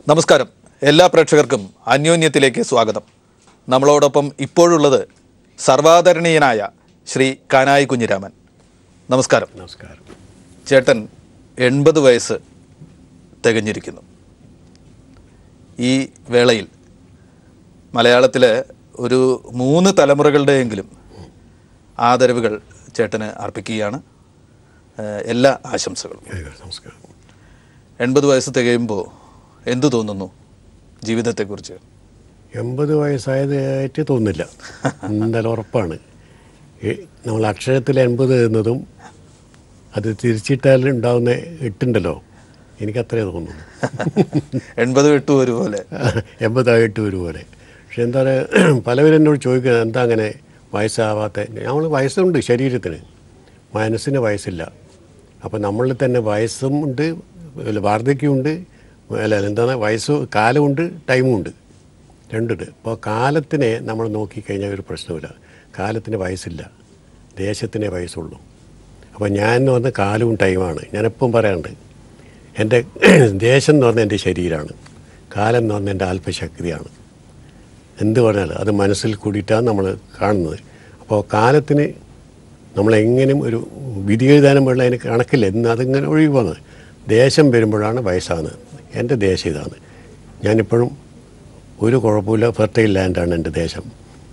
നമസ്കാരം എല്ലാ പ്രേക്ഷകർക്കും അന്യോന്യത്തിലേക്ക് സ്വാഗതം നമ്മളോടൊപ്പം ഇപ്പോഴുള്ളത് സർവാദരണീയനായ ശ്രീ കാനായി കുഞ്ഞിരാമൻ നമസ്കാരം നമസ്കാരം ചേട്ടൻ എൺപത് വയസ്സ് തികഞ്ഞിരിക്കുന്നു ഈ വേളയിൽ മലയാളത്തിലെ ഒരു മൂന്ന് തലമുറകളുടെയെങ്കിലും ആദരവുകൾ ചേട്ടന് അർപ്പിക്കുകയാണ് ഏഹ് എല്ലാ ആശംസകളും ഏക, നമസ്കാരം എൺപത് വയസ്സ് തികയുമ്പോൾ എന്തു തോന്നുന്നു ജീവിതത്തെക്കുറിച്ച് എൺപത് വയസ്സായതായിട്ട് തോന്നില്ല എന്തായാലും ഉറപ്പാണ് ഈ നമ്മൾ അക്ഷരത്തിൽ എൺപത് എന്നതും അത് തിരിച്ചിട്ടാൽ ഉണ്ടാവുന്ന എട്ടുണ്ടല്ലോ എനിക്കത്രേ തോന്നുന്നു എൺപത് വിട്ടു ഒരുപോലെ എൺപതായിട്ട് ഒരുപോലെ പക്ഷെ എന്താ പറയുക പലവരും എന്നോട് ചോദിക്കുന്നത് എന്താ അങ്ങനെ വയസ്സാവാത്ത നമ്മൾ വയസ്സുണ്ട് ശരീരത്തിന് മനസ്സിന് വയസ്സില്ല അപ്പോൾ നമ്മളിൽ തന്നെ വയസ്സും ഉണ്ട് അല്ല, വാർദ്ധക്യമുണ്ട് അല്ല എന്താണ് വയസ്സ് കാലമുണ്ട് ടൈമും ഉണ്ട് രണ്ടുണ്ട് അപ്പോൾ കാലത്തിനെ നമ്മൾ നോക്കിക്കഴിഞ്ഞാൽ ഒരു പ്രശ്നമില്ല കാലത്തിന് വയസ്സില്ല ദേശത്തിനെ വയസ്സുള്ളൂ അപ്പോൾ ഞാൻ എന്ന് പറഞ്ഞ കാലവും ടൈമാണ് ഞാനെപ്പം പറയാറുണ്ട് എൻ്റെ ദേശം എന്ന് പറഞ്ഞാൽ എൻ്റെ ശരീരമാണ് കാലം എന്ന് പറഞ്ഞാൽ എൻ്റെ ആത്മശക്തിയാണ് എന്ത് പറഞ്ഞാലും അത് മനസ്സിൽ കൂടിയിട്ടാണ് നമ്മൾ കാണുന്നത് അപ്പോൾ കാലത്തിന് നമ്മളെങ്ങനെയും ഒരു വിധി എഴുതാനും വേണ്ട അതിന് കണക്കില്ല എന്ന് അതിങ്ങനെ ഒഴിവ് പോകുന്നത് ദേശം വരുമ്പോഴാണ് വയസ്സാകുന്നത് എൻ്റെ ദേശം ഇതാണ് ഞാനിപ്പോഴും ഒരു കുഴപ്പമില്ല ഫെർട്ടൈൽ ലാൻഡാണ് എൻ്റെ ദേശം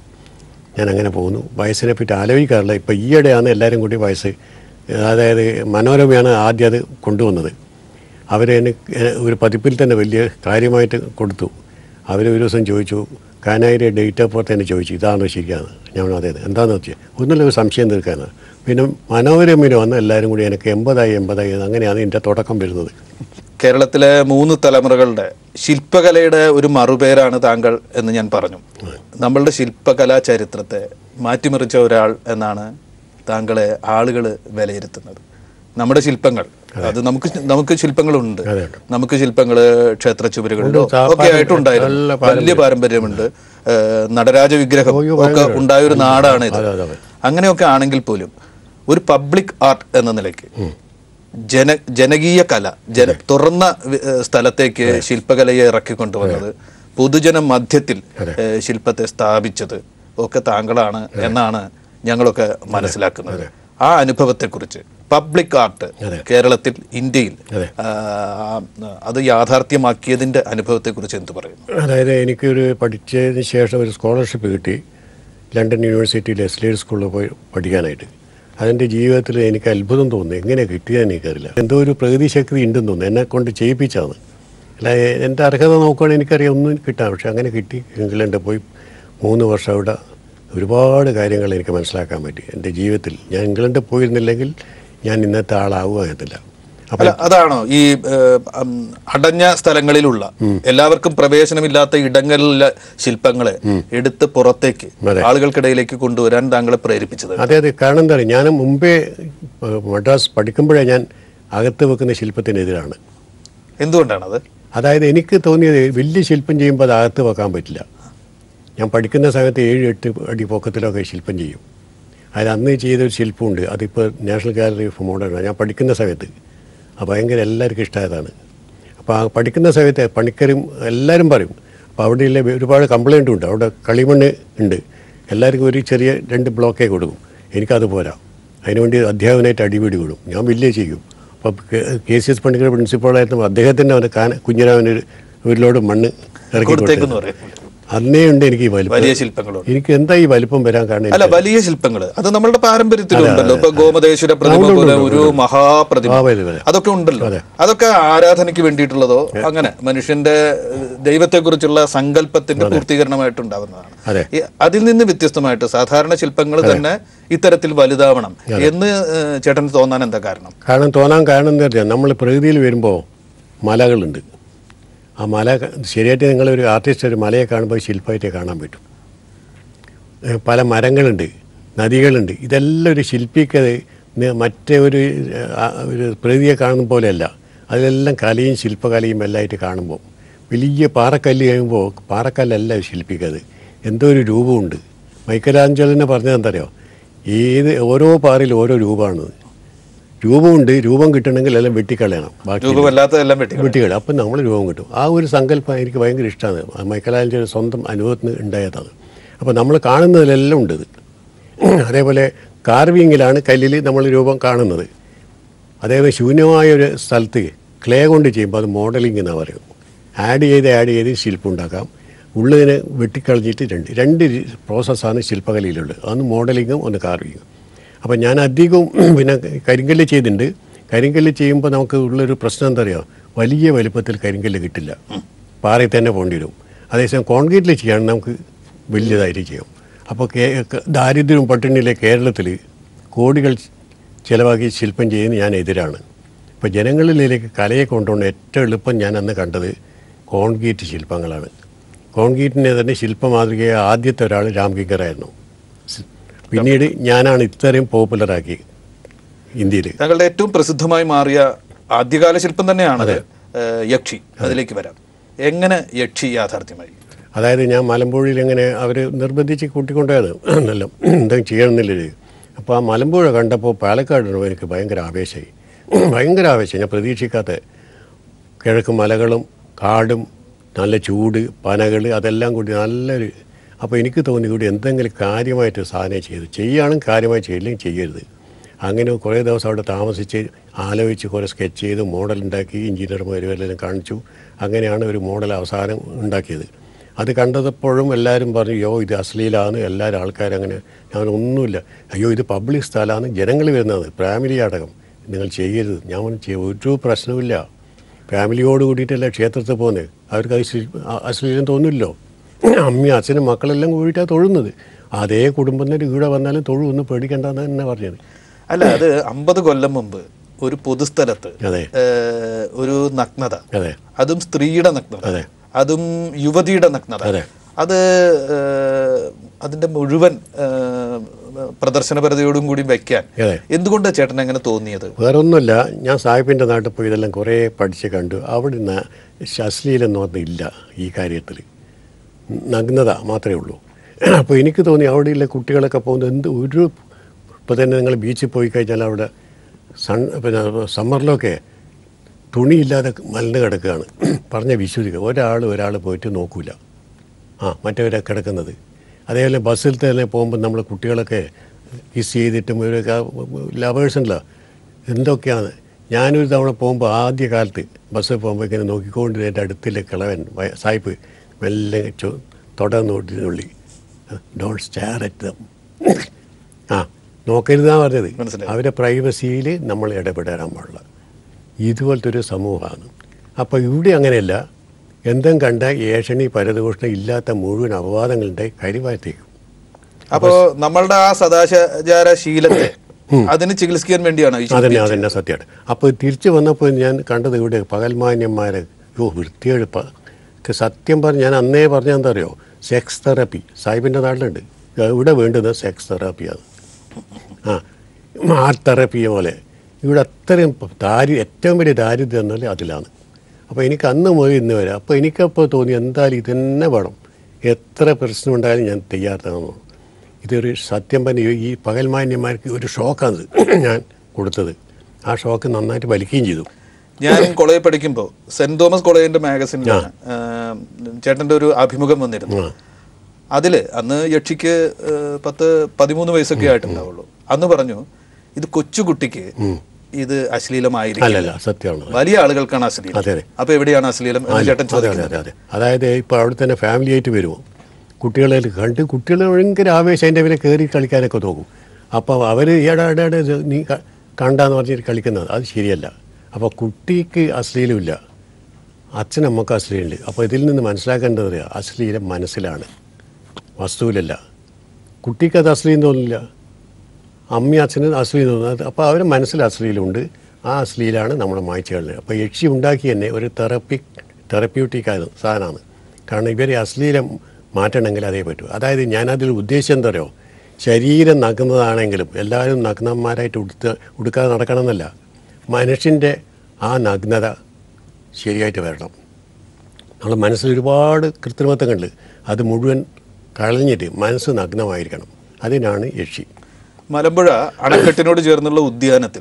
ഞാൻ അങ്ങനെ പോകുന്നു വയസ്സിനെ പറ്റി ആലോചിക്കാറില്ല ഇപ്പോൾ ഈയിടെയാണ് എല്ലാവരും കൂടി വയസ്സ് അതായത് മനോരമയാണ് ആദ്യം അത് കൊണ്ടുവന്നത് അവർ എനിക്ക് ഒരു പതിപ്പിൽ തന്നെ വലിയ കാര്യമായിട്ട് കൊടുത്തു അവർ ഒരു ദിവസം ചോദിച്ചു കാനായിരെ ഡേറ്റ് ഓഫ് ബർത്ത് എന്നെ ചോദിച്ചു ഇതാണോ ശരിയാണ് ഞാൻ പറഞ്ഞു, അതെ അതെ എന്താണെന്ന് വെച്ചാൽ ഒന്നുമില്ല ഒരു സംശയം തീർക്കാനാണ് പിന്നെ മനോരമയിൽ വന്ന് എല്ലാവരും കൂടി എനിക്ക് എൺപതായി എൺപതായി അങ്ങനെയാണ് എൻ്റെ തുടക്കം വരുന്നത് കേരളത്തിലെ മൂന്ന് തലമുറകളുടെ ശില്പകലയുടെ ഒരു മറുപേരാണ് താങ്കൾ എന്ന് ഞാൻ പറഞ്ഞു നമ്മളുടെ ശില്പകലാ ചരിത്രത്തെ മാറ്റിമറിച്ച ഒരാൾ എന്നാണ് താങ്കളെ ആളുകൾ വിലയിരുത്തുന്നത് നമ്മുടെ ശില്പങ്ങൾ അത് നമുക്ക് നമുക്ക് ശില്പങ്ങളുണ്ട് അതെ, ഉണ്ട്. നമുക്ക് ശില്പങ്ങള് ക്ഷേത്ര ചുവരുകളിലോ ഉണ്ട്. ഒക്കെ ആയിട്ടുണ്ടായിരുന്നു നല്ല വലിയ പാരമ്പര്യമുണ്ട് ഏഹ് നടരാജ വിഗ്രഹം അയ്യോ, ഒക്കെ ഭയങ്കര. ഉണ്ടായ ഒരു നാടാണ് ഇത് അതെ, അതെ, അതെ. അങ്ങനെയൊക്കെ ആണെങ്കിൽ പോലും ഒരു പബ്ലിക് ആർട്ട് എന്ന നിലയ്ക്ക് ജന ജനകീയ കല ജന തുറന്ന വി- ഏഹ് സ്ഥലത്തേക്ക് ശില്പകലയെ ഇറക്കിക്കൊണ്ടുവന്നത് പൊതുജന മധ്യത്തിൽ ഏഹ് ശില്പത്തെ സ്ഥാപിച്ചത് ഒക്കെ താങ്കളാണ് എന്നാണ് ഞങ്ങളൊക്കെ മനസ്സിലാക്കുന്നത് ആ അനുഭവത്തെക്കുറിച്ച് പബ്ലിക് ആർട്ട് കേരളത്തിൽ ഇന്ത്യയിൽ അതെ. ആ, അത് യാഥാർത്ഥ്യമാക്കിയതിന്റെ അനുഭവത്തെക്കുറിച്ച് എന്ത് പറയുന്നു അതായത് എനിക്കൊരു പഠിച്ചതിന് ശേഷം ഒരു സ്കോളർഷിപ്പ് കിട്ടി ലണ്ടൻ യൂണിവേഴ്സിറ്റിയിൽ എസ്ലേഡ് സ്കൂളിൽ പോയി പഠിക്കാനായിട്ട് അതെൻ്റെ ജീവിതത്തിൽ എനിക്ക് അത്ഭുതം തോന്നി എങ്ങനെ കിട്ടിയതെന്ന് എനിക്കറിയില്ല എന്തോ ഒരു പ്രകൃതിശക്തി ഉണ്ടെന്ന് തോന്നുന്നു എന്നെ കൊണ്ട് ചെയ്യിപ്പിച്ചാണ് അല്ല എ- എൻ്റെ അർഹത നോക്കുകയാണെങ്കിൽ എനിക്കറിയാം ഒന്നും കിട്ടാം പക്ഷെ അങ്ങനെ കിട്ടി ഇംഗ്ലണ്ടിൽ പോയി മൂന്ന് വർഷം അവിടെ ഒരുപാട് കാര്യങ്ങൾ എനിക്ക് മനസ്സിലാക്കാൻ പറ്റി എൻ്റെ ജീവിതത്തിൽ ഞാൻ ഇംഗ്ലണ്ടിൽ പോയിരുന്നില്ലെങ്കിൽ ഞാൻ ഇന്നത്തെ ആളാവുകയെന്നില്ല അപ്പം അല്ല അതാണോ ഈ ഏഹ്, ഉം, അടഞ്ഞ സ്ഥലങ്ങളിലുള്ള എല്ലാവർക്കും പ്രവേശനമില്ലാത്ത ഇടങ്ങളിലെ ശില്പങ്ങളെ എടുത്ത് പുറത്തേക്ക് അതെ. ആളുകൾക്കിടയിലേക്ക് കൊണ്ടുവരാൻ താങ്കളെ പ്രേരിപ്പിച്ചത് അതെ അതെ കാരണം എന്താ പറയുക ഞാൻ മുമ്പേ ഏഹ്, മദ്രാസ് പഠിക്കുമ്പോഴേ ഞാൻ അകത്ത് വെക്കുന്ന ശില്പത്തിനെതിരാണ് എന്തുകൊണ്ടാണത് അതായത് എനിക്ക് തോന്നിയത് വലിയ ശില്പം ചെയ്യുമ്പോൾ അത് അകത്ത് വെക്കാൻ പറ്റില്ല ഞാൻ പഠിക്കുന്ന സമയത്ത് ഏഴ് എട്ട് അടി പൊക്കത്തിലൊക്കെ ശില്പം ചെയ്യും അതിൽ അന്ന് ചെയ്തൊരു ശില്പമുണ്ട് അതിപ്പോൾ നാഷണൽ ഗാലറി ഓഫ് മോഡേൺ ഞാൻ പഠിക്കുന്ന സമയത്ത് അത് ഭയങ്കര എല്ലാവർക്കും ഇഷ്ടമായതാണ് അപ്പോൾ ആ പഠിക്കുന്ന സമയത്ത് പണിക്കരും എല്ലാവരും പറയും അപ്പോൾ അവിടെയുള്ള ഒരുപാട് കംപ്ലൈൻറ്റും ഉണ്ട് അവിടെ കളിമണ്ണ് ഉണ്ട് എല്ലാവർക്കും ഒരു ചെറിയ രണ്ട് ബ്ലോക്കേ കൊടുക്കും എനിക്കത് പോരാ അതിനുവേണ്ടി അധ്യാപകനായിട്ട് അടിപിടി വിടും ഞാൻ വലിയ ചെയ്യും അപ്പോൾ കെ സി എസ് പണിക്കർ പ്രിൻസിപ്പാളായിരുന്നു അദ്ദേഹത്തിൻ്റെ അവൻ്റെ കാന കുഞ്ഞിരാമന് ഒരു ഒരു ലോഡ് മണ്ണ് ഇറക്കി കൊടുത്തേക്കെന്ന് കൊടുത്തത്. പറയും അന്നേ ഉണ്ട് എനിക്ക് ഈ വലിപ്പം വലിയ ശില്പങ്ങളുണ്ട് എനിക്ക് എന്താ ഈ വലിപ്പം വരാൻ കാരണം അല്ല വലിയ ശില്പങ്ങള് അത് നമ്മളുടെ പാരമ്പര്യത്തിലുണ്ടല്ലോ ഇപ്പൊ ഗോമതേശ്വര പ്രതിമ ഉണ്ട്, പോലെ ഉണ്ട്, ഒരു മഹാപ്രതിമ ആ, വലുത്, വലുത്. അതൊക്കെ ഉണ്ടല്ലോ അതൊക്കെ ആരാധനയ്ക്ക് വേണ്ടിയിട്ടുള്ളതോ അങ്ങനെ മനുഷ്യന്റെ ദൈവത്തെ കുറിച്ചുള്ള സങ്കല്പത്തിന്റെ പൂർത്തീകരണമായിട്ടുണ്ടാവുന്നതാണ് അതെ. ഈ അതിൽ നിന്ന് വ്യത്യസ്തമായിട്ട് സാധാരണ ശില്പങ്ങൾ തന്നെ ഇത്തരത്തിൽ വലുതാവണം എന്ന് ഏഹ്, ചേട്ടന് തോന്നാൻ എന്താ കാരണം കാരണം തോന്നാൻ കാരണം എന്താ വെച്ചാൽ നമ്മൾ പ്രകൃതിയിൽ വരുമ്പോൾ മലകളുണ്ട് ആ മല ക- ശരിയായിട്ട് നിങ്ങളൊരു ആർട്ടിസ്റ്റ് ഒരു മലയെ കാണുമ്പോൾ ശില്പമായിട്ട് കാണാൻ പറ്റും ഏ, പല മരങ്ങളുണ്ട് നദികളുണ്ട് ഇതെല്ലാം ഒരു ശില്പിക്കത് ന- മറ്റേ ഒരു ആ, ഒരു പ്രകൃതിയെ കാണുന്ന പോലെയല്ല അതിലെല്ലാം കലയും ശില്പകലയും എല്ലാമായിട്ട് കാണുമ്പോൾ വലിയ പാറക്കല്ല് കഴിയുമ്പോൾ പാറക്കല്ലല്ല ശില്പിക്കത് എന്തോ ഒരു രൂപമുണ്ട് മൈക്കലാഞ്ചലിനെ പറഞ്ഞത് എന്തറിയോ ഏത് ഓരോ പാറയിൽ ഓരോ രൂപമാണ് രൂപമുണ്ട് രൂപം കിട്ടണമെങ്കിൽ എല്ലാം വെട്ടിക്കളയണം ബാക്കി രൂപമല്ലാത്തതെല്ലാം വെട്ടി വെട്ടിക്കളയും അപ്പം നമ്മൾ രൂപം കിട്ടും ആ ഒരു സങ്കല്പം എനിക്ക് ഭയങ്കര ഇഷ്ടമാണ് മൈക്കലാഞ്ചിയുടെ സ്വന്തം അനുഭവത്തിന് ഉണ്ടായതാണ് അപ്പോൾ നമ്മൾ കാണുന്നതിലെല്ലാം ഉണ്ട് ഇത് അതേപോലെ കാർവിങ്ങിലാണ് കല്ലിൽ നമ്മൾ രൂപം കാണുന്നത് അതേപോലെ ശൂന്യമായ ഒരു സ്ഥലത്ത് ക്ലേ കൊണ്ട് ചെയ്യുമ്പോൾ അത് മോഡലിംഗ് എന്നാണ് പറയും ആഡ് ചെയ്ത് ആഡ് ചെയ്ത് ശില്പം ഉണ്ടാക്കാം ഉള്ളതിനെ വെട്ടിക്കളഞ്ഞിട്ട് രണ്ട് രണ്ട് രീ- പ്രോസസ്സാണ് ശില്പകലയിലുള്ളത് ഒന്ന് മോഡലിങ്ങും ഒന്ന് കാർവിങ്ങും അപ്പോൾ ഞാൻ അധികവും പിന്നെ കരിങ്കല്ല് ചെയ്തിട്ടുണ്ട് കരിങ്കല്ല് ചെയ്യുമ്പോൾ നമുക്ക് ഉള്ളൊരു പ്രശ്നം എന്താ പറയുക വലിയ വലുപ്പത്തിൽ കരിങ്കല്ല് കിട്ടില്ല പാറയിൽ തന്നെ പോകേണ്ടി വരും അതേസമയം കോൺക്രീറ്റിൽ ചെയ്യാൻ നമുക്ക് വലിയതായിട്ട് ചെയ്യും അപ്പോൾ കേ ക- ദാരിദ്ര്യവും പട്ടിണിയിലെ കേരളത്തിൽ കോടികൾ ചിലവാക്കി ശില്പം ചെയ്യുന്ന ഞാൻ എതിരാണ് ഇപ്പോൾ ജനങ്ങളിലേക്ക് കലയെ കൊണ്ടുപോകുന്ന ഏറ്റവും എളുപ്പം ഞാൻ അന്ന് കണ്ടത് കോൺക്രീറ്റ് ശില്പങ്ങളാണ് കോൺക്രീറ്റിനെ തന്നെ ശില്പമാതൃകയെ ആദ്യത്തെ ഒരാൾ രാംകിങ്കറായിരുന്നു സ്- പിന്നീട് ഞാനാണ് ഇത്രയും പോപ്പുലറാക്കി ഇന്ത്യയിൽ താങ്കളുടെ ഏറ്റവും പ്രസിദ്ധമായി മാറിയ ആദ്യകാല ശില്പം തന്നെയാണ് യക്ഷി അതിലേക്ക് വരാം എങ്ങനെ യക്ഷി യാഥാർത്ഥ്യമായി അതായത് ഞാൻ മലമ്പുഴയിൽ ഇങ്ങനെ അവർ നിർബന്ധിച്ച് കൂട്ടിക്കൊണ്ടുപോയത് നല്ല എന്തെങ്കിലും ചെയ്യണമെന്നില്ല അപ്പോൾ ആ മലമ്പുഴ കണ്ടപ്പോൾ പാലക്കാട് എനിക്ക് ഭയങ്കര ആവേശമായി ഭയങ്കര ആവേശം ഞാൻ പ്രതീക്ഷിക്കാത്ത കിഴക്ക് മലകളും കാടും നല്ല ചൂട് പനകൾ അതെല്ലാം കൂടി നല്ലൊരു അപ്പോൾ എനിക്ക് തോന്നി കൂടി എന്തെങ്കിലും കാര്യമായിട്ട് സാധനം ചെയ്തു ചെയ്യുകയാണെങ്കിൽ കാര്യമായി ചെയ്യില്ലെങ്കിൽ ചെയ്യരുത് അങ്ങനെ കുറേ ദിവസം അവിടെ താമസിച്ച് ആലോചിച്ച് കുറേ സ്കെച്ച് ചെയ്ത് മോഡൽ ഉണ്ടാക്കി എഞ്ചിനീയർമാരും എല്ലാം കാണിച്ചു അങ്ങനെയാണ് ഒരു മോഡൽ അവസാനം ഉണ്ടാക്കിയത് അത് കണ്ടപ്പോഴും എല്ലാവരും പറഞ്ഞു അയ്യോ ഇത് അശ്ലീലാണ് എല്ലാവരും ആൾക്കാരങ്ങനെ ഞാൻ ഒന്നുമില്ല അയ്യോ ഇത് പബ്ലിക് സ്ഥലമാണ് ജനങ്ങൾ വരുന്നത് ഫാമിലി അടക്കം നിങ്ങൾ ചെയ്യരുത് ഞാൻ പറഞ്ഞു, "ചെയ്യ- ഒരു പ്രശ്നവുമില്ല ഫാമിലിയോട് കൂടിയിട്ടല്ല ക്ഷേത്രത്തിൽ പോകുന്നത് അവർക്ക് അത് ശി- അ- അശ്ലീലം തോന്നില്ലല്ലോ അമ്മയും അച്ഛനും മക്കളെല്ലാം കൂടിയിട്ടാണ് തൊഴുന്നത് അതേ കുടുംബം തന്നെ ഇവിടെ വന്നാലും തൊഴുവൊന്നും പേടിക്കണ്ടെന്ന് തന്നെ പറഞ്ഞത് അല്ല അത് അമ്പത് കൊല്ലം മുമ്പ് ഒരു പൊതുസ്ഥലത്ത് അതെ ഏഹ്, ഒരു നഗ്നത അതെ അതും സ്ത്രീയുടെ നഗ്നത അതെ. അതും യുവതിയുടെ നഗ്നത അതെ. അത് ഏഹ്, അതിന്റെ മുഴുവൻ ഏഹ്, പ്രദർശനപരതയോടും കൂടി വെക്കാൻ അതെ എന്തുകൊണ്ടാണ് ചേട്ടൻ അങ്ങനെ തോന്നിയത് വേറൊന്നുമല്ല ഞാൻ സാഹിബിൻ്റെ നാട്ടിൽ പോയി ഇതെല്ലാം കുറേ പഠിച്ച് കണ്ടു അവിടെ നിന്ന് അശ്ലീലം പറഞ്ഞില്ല ഈ കാര്യത്തിൽ നഗ്നത മാത്രമേ ഉള്ളൂ അപ്പോൾ എനിക്ക് തോന്നി അവിടെയുള്ള കുട്ടികളൊക്കെ പോകുന്നത് എന്ത് ഒരു ഇപ്പോൾ തന്നെ നിങ്ങൾ ബീച്ചിൽ പോയി കഴിഞ്ഞാൽ അവിടെ സൺ പിന്നെ സമ്മറിലൊക്കെ തുണിയില്ലാതെ മലന്ന് കിടക്കുകയാണ് പറഞ്ഞ വിശ്വസിക്കുക ഒരാൾ ഒരാൾ പോയിട്ട് നോക്കൂല ആ മറ്റവരെ കിടക്കുന്നത് അതേപോലെ ബസ്സിൽ തന്നെ പോകുമ്പോൾ നമ്മൾ കുട്ടികളൊക്കെ കിസ് ചെയ്തിട്ടും ഒരു ലവേഴ്സ് ഉണ്ടല്ലോ എന്തൊക്കെയാണ് ഞാനൊരു തവണ പോകുമ്പോൾ ആദ്യ കാലത്ത് ബസ്സിൽ പോകുമ്പോൾ ഇങ്ങനെ നോക്കിക്കൊണ്ട് എൻ്റെ അടുത്തിലെ കിളവൻ വയ- സായിപ്പ് മെല്ലെ ചോ തൊട നോട്ടിനുള്ളി ഡോണ്ട് സ്റ്റാർ അറ്റ് ദം ആ നോക്കരുതാന്ന് പറഞ്ഞത് മനസ്സിലായി. അവരെ പ്രൈവസിയിൽ നമ്മൾ ഇടപെടാൻ പാടില്ല ഇതുപോലത്തെ ഒരു സമൂഹമാണ് അപ്പോൾ ഇവിടെ അങ്ങനെയല്ല എന്തും കണ്ട ഏഷണി പരദൂഷണം ഇല്ലാത്ത മുഴുവൻ അപവാദങ്ങളുടെ കരിവാഴ്ത്തേക്കും അപ്പോ നമ്മളുടെ ആ സദാചാര ശീലത്തെ അതിന് ചികിത്സിക്കാൻ വേണ്ടിയാണ് ഈ ശില്പി അതന്നെ അതന്നെ സത്യമാണ് അപ്പോൾ തിരിച്ചു വന്നപ്പോൾ ഞാൻ കണ്ടത് ഇവിടെ പകൽമാന്യന്മാരെ യോ വൃത്തിയേട് പ ക്ക് സത്യം പറഞ്ഞ് ഞാൻ അന്നേ പറഞ്ഞ എന്താ അറിയോ സെക്സ് തെറാപ്പി സാഹിബിൻ്റെ നാട്ടിലുണ്ട് ഇവിടെ വേണ്ടുന്നത് സെക്സ് തെറാപ്പിയാണ് ആ ആർട്ട് തെറാപ്പി പോലെ ഇവിടെ അത്രയും പ- ദാരി ഏറ്റവും വലിയ ദാരിദ്ര്യം എന്നാൽ അതിലാണ് അപ്പോൾ എനിക്ക് അന്ന് മുതൽ ഇന്ന് വരെ അപ്പോൾ എനിക്കപ്പോൾ തോന്നി എന്തായാലും ഇതന്നെ വേണം എത്ര പ്രശ്നമുണ്ടായാലും ഞാൻ തയ്യാറാണെന്ന് ഇതൊരു സത്യം പറഞ്ഞ ഈ- ഈ പകൽമാന്യന്മാർക്ക് ഒരു ഷോക്കാണ് ഞാൻ കൊടുത്തത് ആ ഷോക്ക് നന്നായിട്ട് വലിക്കുകയും ചെയ്തു ഞാൻ കോളേജിൽ പഠിക്കുമ്പോൾ സെന്റ് തോമസ് കോളേജിന്റെ മാഗസിനിലാണ് ചേട്ടന്റെ ഒരു അഭിമുഖം വന്നിരുന്നു ആ അതില് അന്ന് യക്ഷിക്ക് ഏഹ്, പത്ത് പതിമൂന്ന് വയസ്സൊക്കെ ആയിട്ടുണ്ടാവുള്ളൂ അന്ന് പറഞ്ഞു ഇത് കൊച്ചുകുട്ടിക്ക് ഇത് അശ്ലീലമായിരിക്കും അല്ലല്ല സത്യമാണ് വലിയ ആളുകൾക്കാണ് അശ്ലീലം അതെ, അതെ. അപ്പൊ എവിടെയാണ് അശ്ലീലം എന്ന് ചേട്ടൻ അതെ അതെ ചോദിക്കുന്നത് അതെ അതെ അതായത് ഇപ്പോൾ അവിടെ തന്നെ ഫാമിലി ആയിട്ട് വരുമോ കുട്ടികളെ കണ്ട് കുട്ടികൾ ഭയങ്കര ആവേശം അതിൻ്റെ അവരെ കയറി കളിക്കാനൊക്കെ തോന്നും അപ്പോൾ അവർ ഏടാടെ നീ ക- കണ്ടാന്ന് പറഞ്ഞിട്ട് കളിക്കുന്നത് അത് ശരിയല്ല അപ്പോൾ കുട്ടിക്ക് അശ്ലീലമില്ല അച്ഛനമ്മക്ക് അശ്ലീലുണ്ട് അപ്പോൾ ഇതിൽ നിന്ന് മനസ്സിലാക്കേണ്ടത് അറിയാം അശ്ലീലം മനസ്സിലാണ് വസ്തുവിലല്ല കുട്ടിക്ക് അത് അശ്ലീലം തോന്നില്ല അമ്മയും അച്ഛനും അശ്ലീലം തോന്നുന്നത് അപ്പോൾ അവരുടെ മനസ്സിൽ അശ്ലീലമുണ്ട് ആ അശ്ലീലാണ് നമ്മുടെ മായ്ച്ചു കളഞ്ഞത് അപ്പോൾ യക്ഷി ഉണ്ടാക്കി തന്നെ ഒരു തെറപ്പി തെറപ്യൂട്ടിക് ആയ സാധനമാണ് കാരണം ഇവരെ അശ്ലീലം മാറ്റണമെങ്കിൽ അതേ പറ്റൂ അതായത് ഞാനതിൽ ഉദ്ദേശം എന്താ പറയുക ശരീരം നഗ്നതാണെങ്കിലും എല്ലാവരും നഗ്നന്മാരായിട്ട് ഉടുത്ത് ഉടുക്കാതെ നടക്കണമെന്നല്ല മനുഷ്യൻ്റെ ആ നഗ്നത ശരിയായിട്ട് വരണം നമ്മുടെ മനസ്സിൽ ഒരുപാട് കൃത്രിമത്വങ്ങളുണ്ട് അത് മുഴുവൻ കളഞ്ഞിട്ട് മനസ്സ് നഗ്നമായിരിക്കണം അതിനാണ് യക്ഷി മലമ്പുഴ അണക്കെട്ടിനോട് ചേർന്നുള്ള ഉദ്യാനത്തിൽ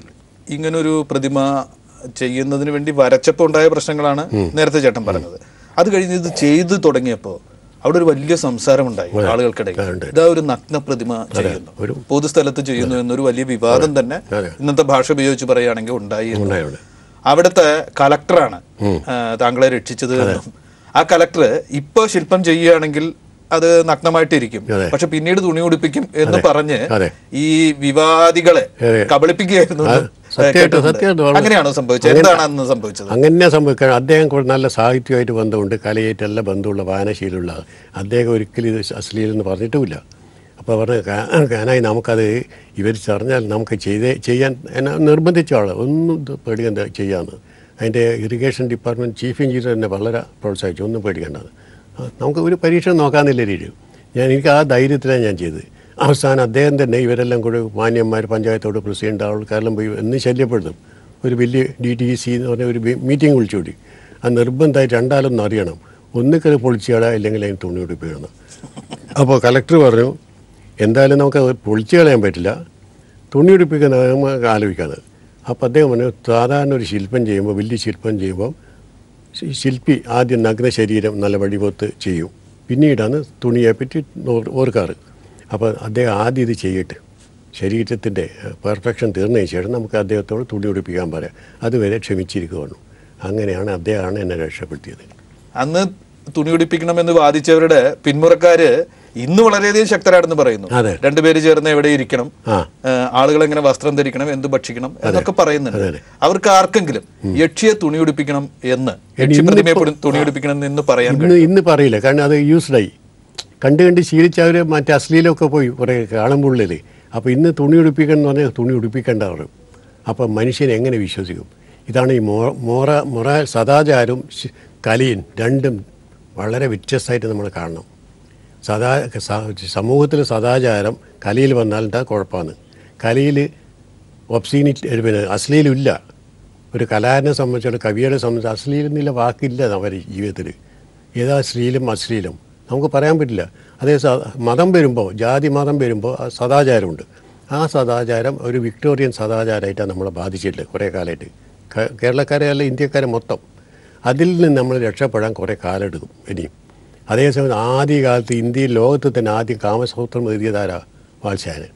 ഇങ്ങനൊരു പ്രതിമ ചെയ്യുന്നതിന് വേണ്ടി വരച്ചപ്പോൾ ഉണ്ടായ പ്രശ്നങ്ങളാണ് നേരത്തെ ചേട്ടൻ പറഞ്ഞത് അത് കഴിഞ്ഞ് ഇത് ചെയ്തു തുടങ്ങിയപ്പോൾ അവിടെ ഒരു വലിയ സംസാരമുണ്ടായി ആളുകൾക്കിടയിൽ ഇതാ ഒരു നഗ്ന പ്രതിമ ചെയ്യുന്നു പൊതുസ്ഥലത്ത് ചെയ്യുന്നു എന്നൊരു വലിയ വിവാദം തന്നെ അതെ. ഇന്നത്തെ ഭാഷ ഉപയോഗിച്ച് പറയുകയാണെങ്കിൽ ഉണ്ടായി എന്ന് ഉണ്ടായി അവിടുത്തെ കലക്ടറാണ് ആ, താങ്കളെ രക്ഷിച്ചത് എന്നും ആ കലക്ടർ ഇപ്പൊ ശില്പം ചെയ്യുകയാണെങ്കിൽ അത് നഗ്നമായിട്ടിരിക്കും അതെ. പക്ഷെ പിന്നീട് തുണി ഉടുപ്പിക്കും എന്ന് പറഞ്ഞ് അതെ. ഈ വിവാദികളെ അതെ. കബളിപ്പിക്കുകയായിരുന്നു എന്ന് സത്യമായിട്ടും കേട്ടിട്ടുണ്ട്. സത്യമായിട്ടും വളരെ- അങ്ങനെയാണോ സംഭവിച്ചത് എന്താണ് അന്ന് സംഭവിച്ചത് അങ്ങനെ സംഭവിക്കാൻ അദ്ദേഹം കുറേ നല്ല സാഹിത്യമായിട്ട് ബന്ധമുണ്ട് കലയായിട്ട് എല്ലാം ബന്ധമുള്ള വായനശീലമുള്ള ആൾ. അദ്ദേഹം ഒരിക്കലും ഇത് അശ്ലീലെന്ന് പറഞ്ഞിട്ടുമില്ല അപ്പോൾ പറഞ്ഞ് "കാ- കാനായി നമുക്കത് ഇവർ പറഞ്ഞാൽ നമുക്ക് ചെയ്തേ ചെയ്യാൻ എന്നെ നിർബന്ധിച്ച ആൾ ഒന്നും ഇത് പേടിക്കണ്ട ചെയ്യാമെന്ന് അതിൻ്റെ ഇറിഗേഷൻ ഡിപ്പാർട്ട്മെൻറ്റ് ചീഫ് എഞ്ചിനീയർ എന്നെ വളരെ പ്രോത്സാഹിച്ചു ഒന്നും പേടിക്കേണ്ടത് ആ, നമുക്ക് ഒരു പരീക്ഷ നോക്കാമെന്നില്ല രീതി ഞാൻ എനിക്ക് ആ ധൈര്യത്തിലാണ് ഞാൻ ചെയ്തത് അവസാനം അദ്ദേഹം തന്നെ ഇവരെല്ലാം കൂടെ മാന്യന്മാർ പഞ്ചായത്തോട് പ്രസിഡന്റ് ആൾക്കാരെല്ലാം പോയി എന്ന് ശല്യപ്പെടുത്തും ഒരു വലിയ ഡി ടി സി എന്ന് പറഞ്ഞ ഒരു മീറ്റിംഗ് വിളിച്ചുകൂടി ആ നിർബന്ധമായിട്ട് രണ്ടാലൊന്നും അറിയണം ഒന്നിക്കത് പൊളിച്ചുകളാ ഇല്ലെങ്കിൽ അതിന് തുണി ഉടുപ്പിക്കണം അപ്പോൾ കലക്ടർ പറഞ്ഞു എന്തായാലും നമുക്ക് അത് പൊളിച്ചു കളയാൻ പറ്റില്ല തുണി ഉടുപ്പിക്കുന്ന നമുക്ക് ആലോചിക്കാതെ അപ്പോൾ അദ്ദേഹം പറഞ്ഞു സാധാരണ ഒരു ശില്പം ചെയ്യുമ്പോൾ വലിയ ശില്പം ചെയ്യുമ്പോൾ ശി- ശില്പി ആദ്യം നഗ്ന ശരീരം നല്ല വടിപൊത്ത് ചെയ്യും പിന്നീടാണ് തുണിയെ പറ്റി ഓർ- ഓർക്കാറ് അപ്പോൾ അദ്ദേഹം ആദ്യം ഇത് ചെയ്യട്ടെ ശരീരത്തിൻ്റെ പെർഫെക്ഷൻ തീർന്നതിന് ശേഷം നമുക്ക് അദ്ദേഹത്തോട് തുണി ഉടുപ്പിക്കാൻ പറയാം അതുവരെ ക്ഷമിച്ചിരിക്കുകയാണ് അങ്ങനെയാണ് അദ്ദേഹമാണ് എന്നെ രക്ഷപ്പെടുത്തിയത് അന്ന് തുണി ഉടുപ്പിക്കണമെന്ന് വാദിച്ചവരുടെ പിന്മുറക്കാര് ഇന്ന് വളരെയധികം ശക്തരാണെന്ന് പറയുന്നു അതെ. രണ്ടുപേര് ചേർന്ന് എവിടെ ഇരിക്കണം ആ ആളുകൾ എങ്ങനെ വസ്ത്രം ധരിക്കണം എന്ത് ഭക്ഷിക്കണം എന്നൊക്കെ പറയുന്നുണ്ട് അതെ. അവർക്ക് ആർക്കെങ്കിലും യക്ഷിയെ തുണി ഉടുപ്പിക്കണം എന്ന് യക്ഷി പ്രതിമയെ പൊടി- തുണി ഉടുപ്പിക്കണം എന്ന് പറയാൻ ഇന്ന് ഇന്ന് പറയില്ല കാരണം അത് യൂസ്ഡായി കണ്ട് കണ്ട് ശീലിച്ചവർ മറ്റേ അശ്ലീലമൊക്കെ പോയി കുറേ കാണുമ്പോൾ ഉള്ളിൽ അപ്പോൾ ഇന്ന് തുണി ഉടുപ്പിക്കണം എന്ന് പറഞ്ഞാൽ തുണി ഉടുപ്പിക്കേണ്ട പറയും അപ്പോൾ മനുഷ്യൻ എങ്ങനെ വിശ്വസിക്കും ഇതാണ് ഈ മോ മോറ മൊറ സദാചാരവും ശ്- കലയും രണ്ടും വളരെ വ്യത്യസ്തമായിട്ട് നമ്മൾ കാണണം സദാ സ- സമൂഹത്തിൽ സദാചാരം കലയിൽ വന്നാൽ എന്താ കുഴപ്പമാണ് കലയിൽ ഒബ്സീനിറ്റി പിന്നെ അശ്ലീലമില്ല ഒരു കലാകാരനെ സംബന്ധിച്ചിടത്തോളം കവിയെ സംബന്ധിച്ച് അശ്ലീലം എന്നുള്ള വാക്കില്ല അവരുടെ ജീവിതത്തിൽ ഏതാ ശ്ലീലം അശ്ലീലം നമുക്ക് പറയാൻ പറ്റില്ല അതേ സ- മതം വരുമ്പോൾ ജാതി മതം വരുമ്പോൾ ആ സദാചാരമുണ്ട് ആ സദാചാരം ഒരു വിക്ടോറിയൻ സദാചാരമായിട്ടാണ് നമ്മളെ ബാധിച്ചിട്ടുള്ളത് കുറേ കാലമായിട്ട് ക- കേരളക്കാരെ അല്ല ഇന്ത്യക്കാരെ മൊത്തം അതിൽ നിന്ന് നമ്മൾ രക്ഷപ്പെടാൻ കുറേ കാലെടുക്കും ഇനിയും അതേസമയം ആദ്യ കാലത്ത് ഇന്ത്യയിൽ ലോകത്ത് തന്നെ ആദ്യം കാമസൂത്രം എഴുതിയതാരാ വാത്സ്യായനൻ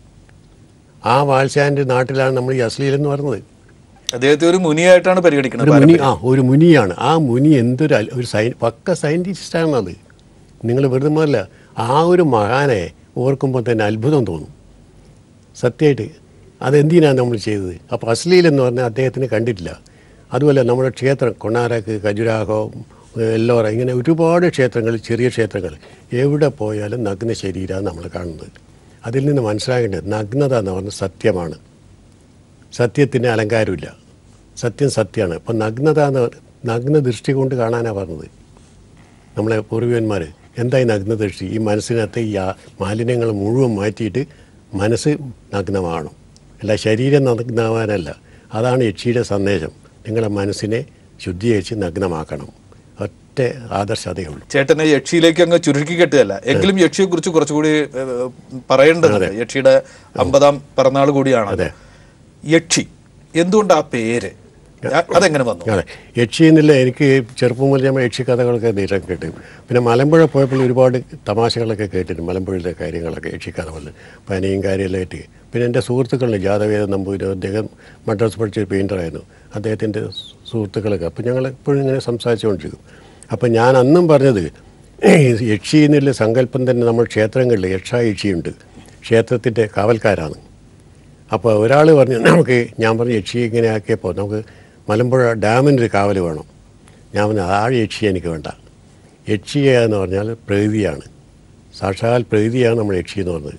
ആ വാത്സ്യായൻ്റെ നാട്ടിലാണ് നമ്മൾ ഈ അശ്ലീലം എന്ന് പറയുന്നത് അദ്ദേഹത്തെ ഒരു മുനിയായിട്ടാണ് പരിഗണിക്കുന്നത് ഒരു മുനി ആ ഒരു മുനിയാണ് ആ മുനി എന്തൊരു അൽ- ഒരു സൈ പക്ക സയൻറ്റിസ്റ്റാണ് അത് നിങ്ങൾ വെറുതെ അല്ല ആ ഒരു മഹാനെ ഓർക്കുമ്പോൾ തന്നെ അത്ഭുതം തോന്നും സത്യമായിട്ട് അതെന്തിനാണ് നമ്മൾ ചെയ്തത് അപ്പോൾ അശ്ലീൽ എന്ന് പറഞ്ഞാൽ അദ്ദേഹത്തിന് കണ്ടിട്ടില്ല അതുപോലെ നമ്മുടെ ക്ഷേത്രം കൊണാരക്ക് ഖജുരാഹോ എല്ലോറ ഇങ്ങനെ ഒരുപാട് ക്ഷേത്രങ്ങൾ ചെറിയ ക്ഷേത്രങ്ങൾ എവിടെ പോയാലും നഗ്ന ശരീരമാണ് നമ്മൾ കാണുന്നത് അതിൽ നിന്ന് മനസ്സിലാക്കേണ്ടത് നഗ്നത എന്ന് പറഞ്ഞാൽ സത്യമാണ് സത്യത്തിന് അലങ്കാരമില്ല സത്യം സത്യമാണ് അപ്പം നഗ്നത എന്ന് നഗ്ന ദൃഷ്ടി കൊണ്ട് കാണാനാണ് പറഞ്ഞത് നമ്മളെ പൂർവികന്മാർ എന്തായി നഗ്ന ദൃഷ്ടി ഈ മനസ്സിനകത്ത് ഈ ആ മാലിന്യങ്ങൾ മുഴുവൻ മാറ്റിയിട്ട് മനസ്സ് നഗ്നമാകണം അല്ല ശരീരം നഗ്നമാവാനല്ല അതാണ് യക്ഷിയുടെ സന്ദേശം നിങ്ങളുടെ മനസ്സിനെ ശുദ്ധീകരിച്ച് നഗ്നമാക്കണം ഒറ്റ ആദർശ അതേ ഉള്ളൂ ചേട്ടനെ യക്ഷിയിലേക്ക് അങ്ങ് ചുരുക്കി കെട്ടുകയല്ല എങ്കിലും യക്ഷിയെ കുറിച്ച് കുറച്ചുകൂടി ഏഹ്, പറയേണ്ടതുണ്ട് യക്ഷിയുടെ അമ്പതാം പിറന്നാൾ കൂടിയാണ് അതെ. യക്ഷി എന്തുകൊണ്ട് ആ പേര് അ- അതെങ്ങനെ വന്നു അതെ യക്ഷി എന്നില്ല എനിക്ക് ചെറുപ്പം മുതൽ നമ്മൾ യക്ഷി കഥകളൊക്കെ നേരം കേട്ടു പിന്നെ മലമ്പുഴ പോയപ്പോൾ ഒരുപാട് തമാശകളൊക്കെ കേട്ടിട്ടുണ്ട് മലമ്പുഴയിലെ കാര്യങ്ങളൊക്കെ യക്ഷി കഥകളിൽ പനിയും കാര്യമെല്ലാം ആയിട്ട് പിന്നെ എൻ്റെ സുഹൃത്തുക്കളുണ്ട് ജാതവേദ നമ്പൂരി അദ്ദേഹം മദ്രാസ് പഠിച്ച ഒരു പെയിൻ്ററായിരുന്നു അദ്ദേഹത്തിൻ്റെ സുഹൃത്തുക്കളൊക്കെ അപ്പോൾ ഞങ്ങൾ എപ്പോഴും ഇങ്ങനെ സംസാരിച്ചുകൊണ്ടിരിക്കും അപ്പോൾ ഞാൻ അന്നും പറഞ്ഞത് യക്ഷി എന്നുള്ള സങ്കല്പം തന്നെ നമ്മൾ ക്ഷേത്രങ്ങളിൽ യക്ഷ യക്ഷിയുണ്ട് ക്ഷേത്രത്തിൻ്റെ കാവൽക്കാരാണ് അപ്പോൾ ഒരാൾ പറഞ്ഞു നമുക്ക് ഞാൻ പറഞ്ഞു യക്ഷി ഇങ്ങനെ ആക്കിയപ്പോൾ നമുക്ക് മലമ്പുഴ ഡാമിനൊരു കാവൽ വേണം ഞാൻ പറഞ്ഞു ആ യക്ഷി എനിക്ക് വേണ്ട യക്ഷിയ എന്ന് പറഞ്ഞാൽ പ്രകൃതിയാണ് സാക്ഷാൽ പ്രകൃതിയാണ് നമ്മൾ യക്ഷി എന്ന് പറഞ്ഞത്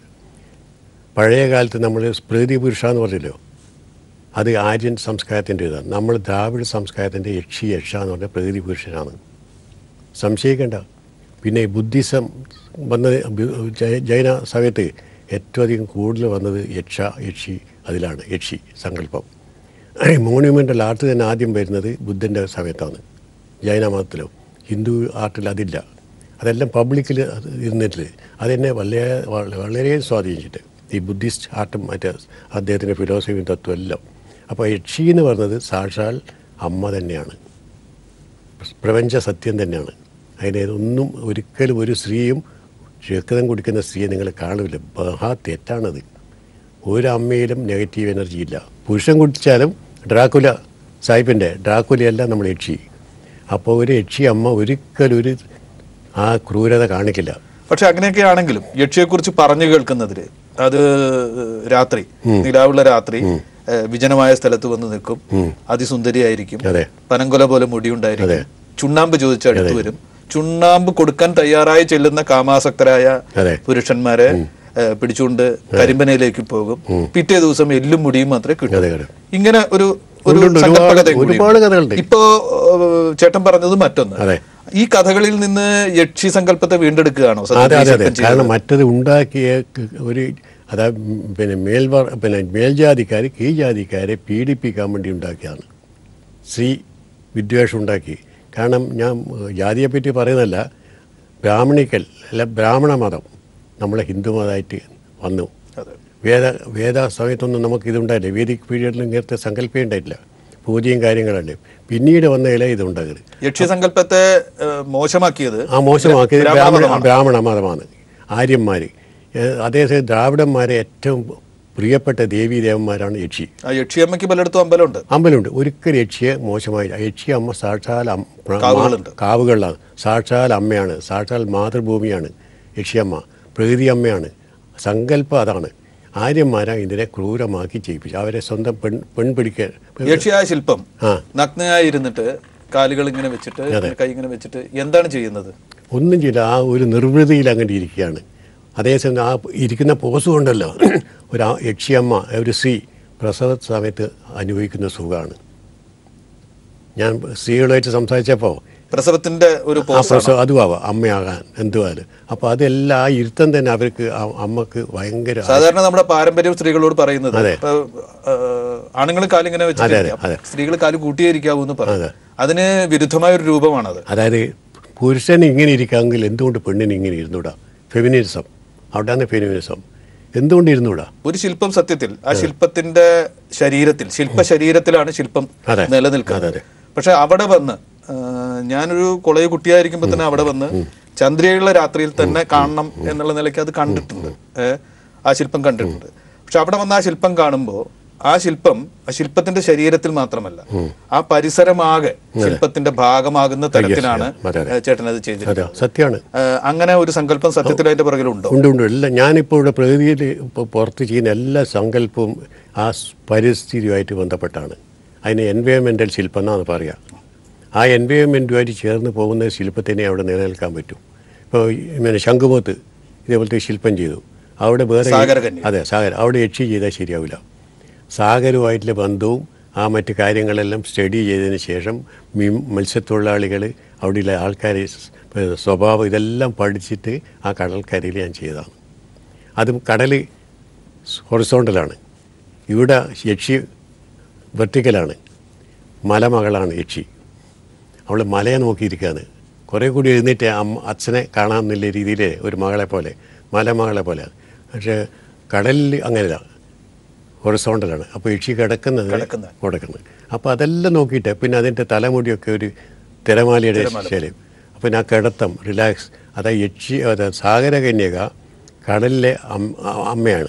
പഴയ കാലത്ത് നമ്മൾ പ്രകൃതി പുരുഷ എന്ന് പറഞ്ഞല്ലോ അത് ആര്യൻ സംസ്കാരത്തിൻ്റെ ഇതാണ് നമ്മൾ ദ്രാവിഡ സംസ്കാരത്തിൻ്റെ യക്ഷി യക്ഷ എന്ന് പറഞ്ഞാൽ പ്രകൃതി പുരുഷനാണ് സംശയിക്കേണ്ട പിന്നെ ഈ ബുദ്ധിസം വന്നത് ബു- ജൈ- ജൈന സമയത്ത് ഏറ്റവും അധികം കൂടുതൽ വന്നത് യക്ഷ യക്ഷി അതിലാണ് യക്ഷി സങ്കല്പം മോണ്യുമെൻ്റൽ ആർട്ട് തന്നെ ആദ്യം വരുന്നത് ബുദ്ധൻ്റെ സമയത്താണ് ജൈന മതത്തിലും ഹിന്ദു ആർട്ടിൽ അതില്ല അതെല്ലാം പബ്ലിക്കിൽ ഇരുന്നിട്ട് അതെന്നെ വളരെ വള- വളരെ സ്വാധീനിച്ചിട്ട് ഈ ബുദ്ധിസ്റ്റ് ആർട്ടും മറ്റേ അദ്ദേഹത്തിൻ്റെ ഫിലോസഫിയും തത്വം എല്ലാം അപ്പോൾ യക്ഷി എന്ന് പറഞ്ഞത് സാക്ഷാൽ അമ്മ തന്നെയാണ് പ്രപഞ്ച സത്യം തന്നെയാണ് അതിനെ ഒന്നും ഒരിക്കലും ഒരു സ്ത്രീയും രക്തം കുടിക്കുന്ന സ്ത്രീയെ നിങ്ങൾ കാണില്ല മഹാ തെറ്റാണത് ഒരു അമ്മയിലും നെഗറ്റീവ് എനർജി ഇല്ല പുരുഷൻ കുടിച്ചാലും ഡ്രാക്കുല സാഹിബിൻ്റെ ഡ്രാക്കുലയല്ല നമ്മൾ യക്ഷി അപ്പോൾ ഒരു യക്ഷി അമ്മ ഒരിക്കലും ഒരു ആ ക്രൂരത കാണിക്കില്ല പക്ഷെ അങ്ങനെയൊക്കെ ആണെങ്കിലും യക്ഷിയെക്കുറിച്ച് പറഞ്ഞു കേൾക്കുന്നതില് അത് രാത്രി നിലാവുള്ള രാത്രി ഏഹ്, വിജനമായ സ്ഥലത്ത് വന്ന് നിൽക്കും അതിസുന്ദരിയായിരിക്കും അതെ പനങ്കൊല പോലെ മുടിയുണ്ടായിരിക്കും ചുണ്ണാമ്പ് ചോദിച്ച് അടുത്ത് വരും ചുണ്ണാമ്പ് കൊടുക്കാൻ തയ്യാറായി ചെല്ലുന്ന കാമാസക്തരായ അതെ പുരുഷന്മാരെ ഏഹ്, പിടിച്ചുകൊണ്ട് കരിമ്പനയിലേക്ക് പോകും പിറ്റേ ദിവസം എല്ലും മുടിയും മാത്രമേ കിട്ടൂ അതെ അതെ ഇങ്ങനെ ഒരു ഒരു ഉണ്ട്, ഉണ്ട്. സങ്കല്പകഥയും ഒരുപാട് കൂടിയുണ്ട്. ഒരുപാട് കഥകളുണ്ട് ഇപ്പോ ഏഹ്, ചേട്ടൻ പറഞ്ഞത് മറ്റൊന്ന് അതെ ഈ കഥകളിൽ നിന്ന് യക്ഷി സങ്കല്പത്തെ വീണ്ടെടുക്കുകയാണോ അതെ അതെ സത്യത്തിൽ അതെ ശില്പൻ കാരണം മറ്റത് ഉണ്ടാക്കിയ ക- ഒരു അതാ ഉം, പിന്നെ മേൽവർ പിന്നെ മേൽജാതിക്കാർ കീഴ്ജാതിക്കാരെ പീഡിപ്പിക്കാൻ വേണ്ടി ഉണ്ടാക്കിയതാണ് സ്ത്രീ വിദ്വേഷം ഉണ്ടാക്കി കാരണം ഞാൻ ഏഹ്, ജാതിയെപ്പറ്റി പറയുന്നതല്ല ബ്രാഹ്മണിക്കൽ അല്ല ബ്രാഹ്മണ മതം നമ്മളെ ഹിന്ദു മതമായിട്ട് വന്നു അതെ വേദ വേദ സമയത്തൊന്നും നമുക്ക് ഇതുണ്ടായില്ല വേദിക് പീരീഡിൽ ഇങ്ങനത്തെ സങ്കല്പം ഉണ്ടായിട്ടില്ല പൂജയും കാര്യങ്ങളുണ്ട് പിന്നീട് വന്ന ഇല ഇതുണ്ടാകുന്നത് യക്ഷി സങ്കല്പത്തെ ഏഹ്, മോശമാക്കിയത് ആ മോശമാക്കിയത് ബ്രാഹ്മണ ബ്രാഹ്മണ മതമാണ്. ബ്രാഹ്മണ മതമാണ് ആര്യന്മാർ അതേസമയം ദ്രാവിഡന്മാരെ ഏറ്റവും പ്രിയപ്പെട്ട ദേവീ ദേവന്മാരാണ് യക്ഷി ആ യക്ഷിയമ്മയ്ക്ക് പലയിടത്തും അമ്പലമുണ്ട് അമ്പലമുണ്ട് ഒരിക്കലും യക്ഷിയെ മോശമായില്ല യക്ഷി അമ്മ സാക്ഷാൽ അം- പ്ര- കാവുകളുണ്ട്. കാവുകളിലാണ് സാക്ഷാൽ അമ്മയാണ് സാക്ഷാൽ മാതൃഭൂമിയാണ് യക്ഷിയമ്മ പ്രകൃതി അമ്മയാണ് സങ്കല്പം അതാണ് ആര്യന്മാരാണ് ഇതിനെ ക്രൂരമാക്കി ചെയ്യിപ്പിച്ചു അവരെ സ്വന്തം പെൺ പെൺപിടിക്കാൻ യക്ഷിയായ ശില്പം ആ നഗ്നയായി ഇരുന്നിട്ട് കാലുകൾ ഇങ്ങനെ വെച്ചിട്ട് കൈ ഇങ്ങനെ വെച്ചിട്ട് എന്താണ് ചെയ്യുന്നത് ഒന്നും ചെയ്യില്ല ആ ഒരു നിർവൃതിയിൽ അങ്ങനെ ഇരിക്കുകയാണ് അതേസമയം ആ ഇരിക്കുന്ന പോസ് കൊണ്ടല്ലോ ഒരു ആ യക്ഷിയമ്മ ഒരു സ്ത്രീ പ്രസവ സമയത്ത് അനുഭവിക്കുന്ന സുഖമാണ് ഞാൻ സ്ത്രീകളുമായിട്ട് സംസാരിച്ചപ്പോൾ പ്രസവത്തിന്റെ ഒരു ആ പോസ് പ്രസവം അതും ആവാം അമ്മയാകാൻ എന്തുവാലും അപ്പോൾ അതെല്ലാം ആ ഇരുത്തം തന്നെ അവർക്ക് ആ അമ്മക്ക് ഭയങ്കര സാധാരണ നമ്മുടെ പാരമ്പര്യം സ്ത്രീകളോട് പറയുന്നത് അതെ. ആണുങ്ങൾ കാലിങ്ങനെ അതെ, വെച്ചിട്ട് അതെ. സ്ത്രീകൾ കാല് കൂട്ടിയിരിക്കാവൂ എന്ന് പറയും അതെ. അതിന് വിരുദ്ധമായ ഒരു രൂപമാണത് അതായത് പുരുഷന് ഇങ്ങനെ ഇരിക്കാമെങ്കിൽ എന്തുകൊണ്ട് പെണ്ണിന് ഇങ്ങനെ ഇരുന്നൂടാ ഫെമിനിസം അവിടെയാണ് ഫെമിനിസം എന്തുകൊണ്ട് ഇരുന്നൂടാ ഒരു ശില്പം സത്യത്തിൽ ആ ശില്പത്തിന്റെ ശരീരത്തിൽ ശില്പ ശരീരത്തിലാണ് ശില്പം അതെ. നിലനിൽക്കുന്നത് അതെ, പക്ഷെ അവിടെ വന്ന് ആ, ഞാനൊരു കൊളയ കുട്ടിയായിരിക്കുമ്പോൾ തന്നെ അവിടെ വന്ന് ചന്ദ്രയുള്ള രാത്രിയിൽ തന്നെ കാണണം എന്നുള്ള നിലയ്ക്ക് അത് കണ്ടിട്ടുണ്ട് ഏ, ആ ശില്പം കണ്ടിട്ടുണ്ട് പക്ഷെ അവിടെ വന്ന് ആ ശില്പം കാണുമ്പോൾ ആ ശില്പം ആ ശില്പത്തിന്റെ ശരീരത്തിൽ മാത്രമല്ല ആ പരിസരമാകെ ശില്പത്തിന്റെ ഭാഗമാകുന്ന തരത്തിലാണ് അതെ, ഏ, ചേട്ടൻ അത് ചെയ്തിരിക്കുന്നത് അതെ സത്യമാണ് ഏ, അങ്ങനെ ഒരു സങ്കല്പം സത്യത്തിൽ അതിന്റെ പുറകിലുണ്ടോ ഉണ്ട് ഉണ്ട് എല്ലാം ഞാനിപ്പോൾ ഇവിടെ പ്രകൃതിയിൽ ഇപ്പോൾ പുറത്ത് ചെയ്യുന്ന എല്ലാ സങ്കല്പവും ആ സ് പരിസ്ഥിതിയുമായിട്ട് ബന്ധപ്പെട്ടാണ് അതിന് എൻവയോൺമെൻറ്റൽ ശില്പം എന്നാണ് പറയുക ആ എൻവയോൺമെൻറ്റുമായിട്ട് ചേർന്ന് പോകുന്ന ശില്പത്തിനെ അവിടെ നിലനിൽക്കാൻ പറ്റും ഇപ്പോൾ ഇങ്ങനെ ശംഖുമുഖത്ത് ഇതേപോലത്തെ ശില്പം ചെയ്തു അവിടെ വേറെ സാഗരകന്യ. അതെ സാഗര അവിടെ യക്ഷി ചെയ്താൽ ശരിയാവില്ല സാഗരവുമായിട്ടുള്ള ബന്ധവും ആ മറ്റു കാര്യങ്ങളെല്ലാം സ്റ്റഡി ചെയ്തതിന് ശേഷം മീൻ മത്സ്യത്തൊഴിലാളികൾ അവിടെയുള്ള ആൾക്കാർ സ്വഭാവം ഇതെല്ലാം പഠിച്ചിട്ട് ആ കടൽക്കരയിൽ ഞാൻ ചെയ്തതാണ് അതും കടൽ ഹൊറിസോണ്ടലാണ് ഇവിടെ യക്ഷി വെർട്ടിക്കലാണ് മലമകളാണ് യക്ഷി അവൾ മലയെ നോക്കിയിരിക്കുകയാണ് കുറേ കൂടി എഴുന്നേറ്റ് അമ്മ അച്ഛനെ കാണാമെന്നുള്ള രീതിയിൽ ഒരു മകളെ പോലെ മലമകളെ പോലെ പക്ഷേ കടലിൽ അങ്ങനെയല്ല ഹൊറിസോണ്ടലാണ് അപ്പോൾ യക്ഷി കിടക്കുന്നത് കിടക്കുന്നത്. കിടക്കുന്നത് അപ്പോൾ അതെല്ലാം നോക്കിയിട്ട് പിന്നെ അതിൻ്റെ തലമുടിയൊക്കെ ഒരു തിരമാലയുടെ ശൈലം അപ്പോൾ ഞാൻ കിടത്തം റിലാക്സ് അതായത് യക്ഷി അതായത് സാഗരകന്യക കടലിലെ അം- അ- അമ്മയാണ്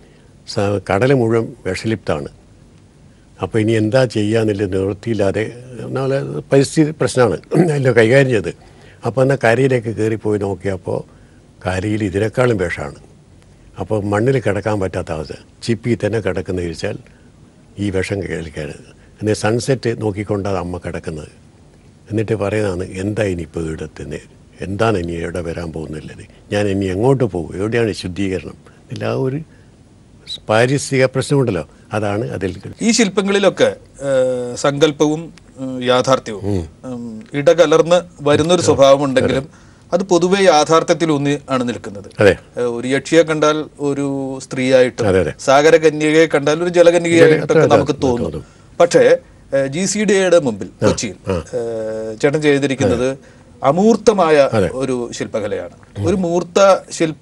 സ- കടൽ മുഴുവൻ വിഷലിപ്താണ് അപ്പോൾ ഇനി എന്താ ചെയ്യാന്നില്ല നിവൃത്തിയില്ലാതെ നാളെ പരിസ്ഥിതി പ്രശ്നമാണ് അതിൽ കൈകാര്യം ചെയ്ത് അപ്പോൾ എന്നാൽ കരയിലേക്ക് കയറിപ്പോയി നോക്കിയപ്പോൾ കരയിൽ ഇതിനേക്കാളും വിഷമാണ് അപ്പോൾ മണ്ണിൽ കിടക്കാൻ പറ്റാത്ത അവസ്ഥ ചിപ്പി തന്നെ കിടക്കുന്ന ഇരിച്ചാൽ ഈ വിഷം കേൾക്കരുത് എന്നാൽ സൺസെറ്റ് നോക്കിക്കൊണ്ടാണ് അമ്മ കിടക്കുന്നത് എന്നിട്ട് പറയുന്നതാണ് എന്താ ഇനിയിപ്പോൾ ഇവിടെത്തുന്നത് എന്താണ് ഇനി എവിടെ വരാൻ പോകുന്നില്ലത് ഞാൻ ഇനി എങ്ങോട്ട് പോകും എവിടെയാണ് ശുദ്ധീകരണം ഇല്ല ആ ഒരു പാരിസ്ഥിതിക പ്രശ്നമുണ്ടല്ലോ അതാണ് അതിൽ ഈ ശില്പങ്ങളിലൊക്കെ ആ, സങ്കല്പവും ഉം, യാഥാർത്ഥ്യവും ഉം, ഇടകലർന്ന് വരുന്നൊരു സ്വഭാവം ഉണ്ടെങ്കിലും അത് പൊതുവെ യാഥാർത്ഥ്യത്തിൽ ഊന്നി ആണ് നിൽക്കുന്നത് അതെ ഏ, ഒരു യക്ഷിയെ കണ്ടാൽ ഒരു സ്ത്രീയായിട്ടും അതെ, അതെ. സാഗരകന്യകയെ കണ്ടാൽ ഒരു ജലകന്യകയായിട്ടൊക്കെ അതെ, നമുക്ക് അതെ, തോന്നും തോന്നും. പക്ഷേ ജി സി ഡിയുടെ മുമ്പിൽ കൊച്ചിയിൽ ഏ, ചേട്ടൻ ചെയ്തിരിക്കുന്നത് അമൂർത്തമായ ഒരു ശില്പകലയാണ് ഒരു മൂർത്ത ശില്പ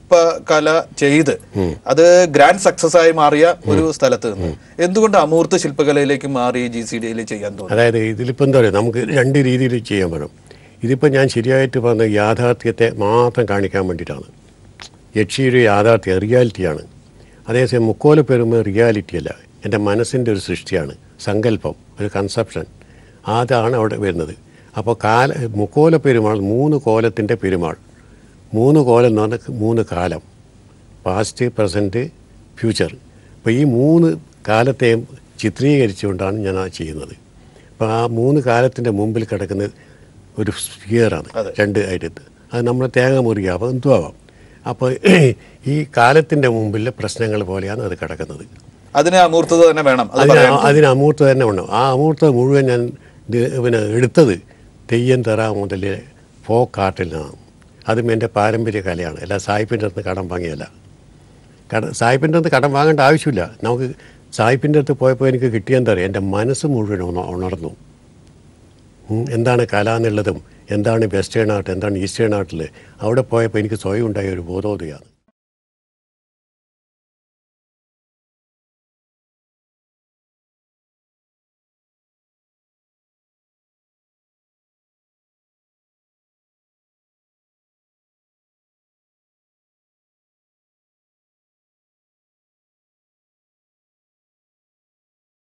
ശില്പകല ചെയ്ത് അത് ഗ്രാൻഡ് സക്സസ് ആയി മാറിയ ഒരു സ്ഥലത്ത് നിന്ന് എന്തുകൊണ്ട് അമൂർത്ത ശില്പകലയിലേക്ക് മാറി ജി സി ഡിയിൽ ചെയ്യാൻ തോന്നി അതായത് ഇതിലിപ്പോൾ എന്താ പറയുക നമുക്ക് രണ്ട് രീതിയിൽ ചെയ്യാൻ പറ്റും ഇതിപ്പോൾ ഞാൻ ശരിയായിട്ട് പറഞ്ഞ യാഥാർത്ഥ്യത്തെ മാത്രം കാണിക്കാൻ വേണ്ടിയിട്ടാണ് യക്ഷിയുടെ യാഥാർത്ഥ്യം റിയാലിറ്റിയാണ് അതേസമയം മുക്കോല പെരുമ റിയാലിറ്റി അല്ല എൻ്റെ മനസ്സിൻ്റെ ഒരു സൃഷ്ടിയാണ് സങ്കല്പം ഒരു കൺസെപ്ഷൻ അതാണ് അവിടെ വരുന്നത് അപ്പോൾ കാല മുക്കോല പെരുമാൾ മൂന്ന് കോലത്തിൻ്റെ പെരുമാൾ മൂന്ന് കോലം എന്ന് പറഞ്ഞാൽ മൂന്ന് കാലം പാസ്റ്റ് പ്രസൻറ്റ് ഫ്യൂച്ചർ അപ്പോൾ ഈ മൂന്ന് കാലത്തെയും ചിത്രീകരിച്ചുകൊണ്ടാണ് ഞാൻ ആ ചെയ്യുന്നത് അപ്പോൾ ആ മൂന്ന് കാലത്തിൻ്റെ മുമ്പിൽ കിടക്കുന്ന ഒരു സ്പിയറാണ് അതെ. രണ്ട് ആയിട്ട് അത് നമ്മൾ തേങ്ങ മുറിക്കുക അപ്പോൾ എന്തും ആവാം അപ്പോൾ ഈ കാലത്തിൻ്റെ മുമ്പിലെ പ്രശ്നങ്ങൾ പോലെയാണ് അത് കിടക്കുന്നത് അതിന് അമൂർത്തത തന്നെ വേണം അത് അതിന് പറയാൻ ആ- അതിന് അമൂർത്ത തന്നെ ഉണ്ട് ആ അമൂർത്ത മുഴുവൻ ഞാൻ ഇത് പിന്നെ എടുത്തത് തെയ്യം തെറ മുതൽ ഫോക്ക് ആർട്ടിൽ നിന്നാണ് അതും എൻ്റെ പാരമ്പര്യ കലയാണ് അല്ല സായിപ്പിൻ്റെ അടുത്ത് കടം വാങ്ങിയല്ല കട സായിപ്പിൻ്റെ അടുത്ത് കടം വാങ്ങേണ്ട ആവശ്യമില്ല നമുക്ക് സായിപ്പിൻ്റെ അടുത്ത് പോയപ്പോൾ എനിക്ക് കിട്ടിയെന്താ പറയുക എൻ്റെ മനസ്സ് മുഴുവൻ ഉണ- ഉണർന്നു ഉം, എന്താണ് കല എന്നുള്ളതും എന്താണ് വെസ്റ്റേൺ ആർട്ട് എന്താണ് ഈസ്റ്റേൺ ആർട്ടിൽ അവിടെ പോയപ്പോൾ എനിക്ക് സ്വയം ഉണ്ടായ ഒരു ബോധോദയമാണ്